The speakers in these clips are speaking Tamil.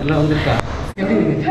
எல்லாம் வந்திருக்கா எப்படி இருக்கு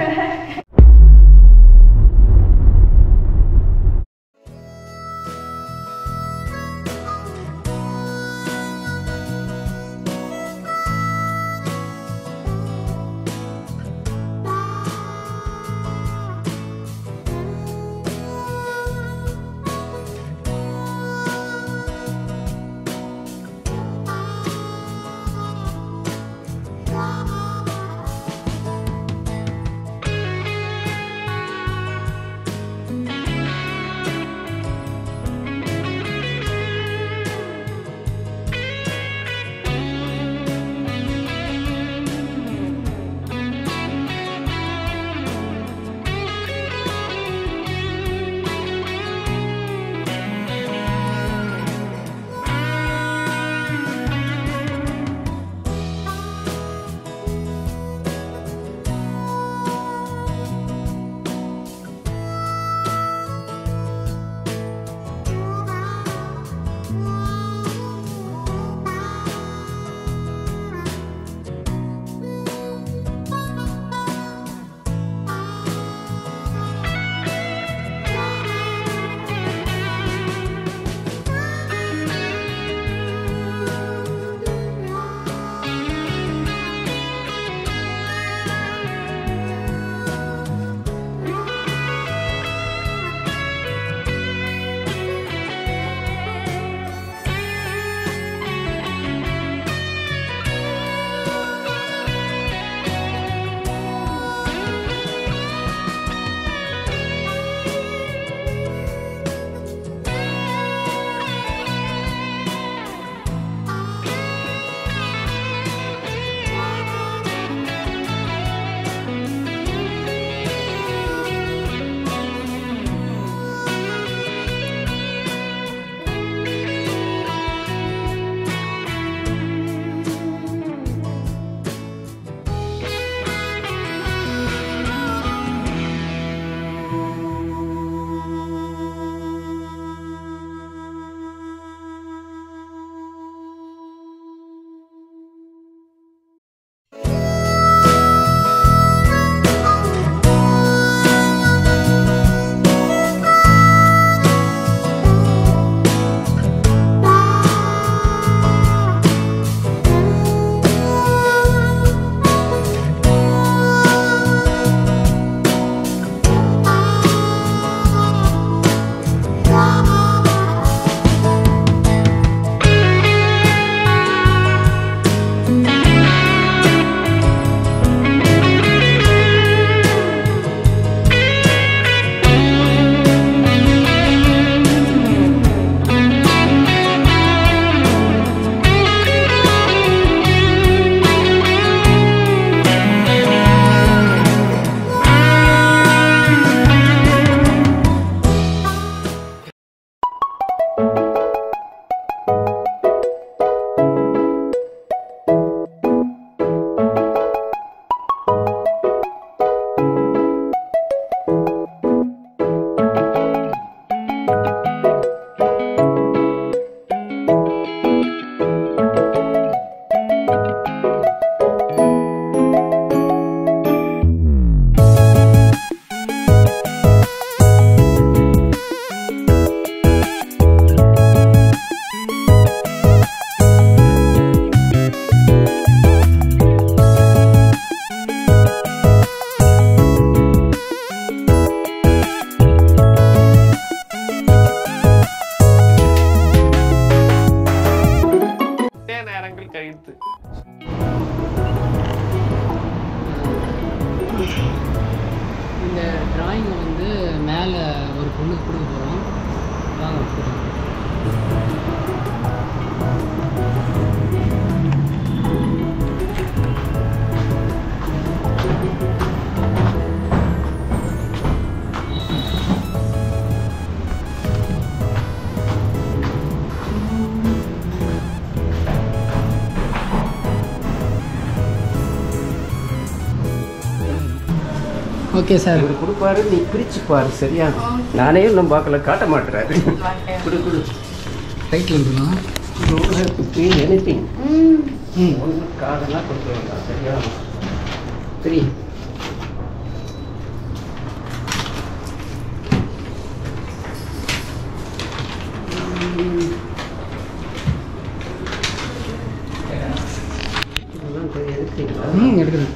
நேரங்கள் கழித்து இந்த டிராயிங்கை வந்து மேலே ஒரு பொண்ணுக்கு கொடுக்க போகிறோம் வாங்க கொடுக்கலாம் ஓகே சார் இவர் கொடுப்பாரு நீ பிரிச்சு பாரு சரியா நானே இன்னும் பார்க்கல காட்ட மாட்டுறாரு குடு குடு ரைட்டில் இருக்கலாம் எனி திங் ஒன்று காதெல்லாம் கொடுக்க வேண்டாம் சரியா த்ரீ இதெல்லாம் போய் எடுக்கிறீங்களா ம் எடுக்குது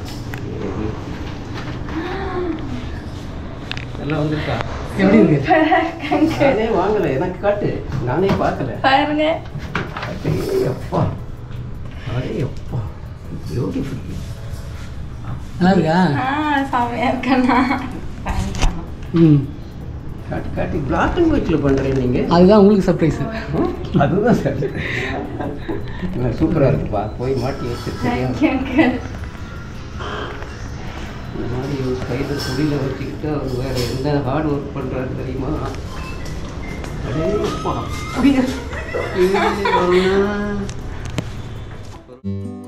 எல்லாம் வந்திருக்கா எப்படி இருக்கு நானே வாங்கலை எனக்கு காட்டு நானே பார்க்கல பாருங்க அடே அப்பா அடே அப்பா பியூட்டிஃபுல் நல்லா இருக்கா ஆ செமையா இருக்கண்ணா தேங்க்யூ ம் காட்டி காட்டி பிளாக் அண்ட் ஒயிட்டில் பண்ணுறேன் நீங்கள் அதுதான் உங்களுக்கு சர்ப்ரைஸு அதுதான் சரி இல்லை சூப்பராக இருக்குப்பா போய் மாட்டி வச்சு சரியா தேங்க்யூ இந்த மாதிரி ஒரு கையில் துணியில் வச்சுக்கிட்டு அவர் வேறு எந்த ஹார்ட் ஒர்க் பண்ணுறாரு தெரியுமா அடே அப்பா அப்படியா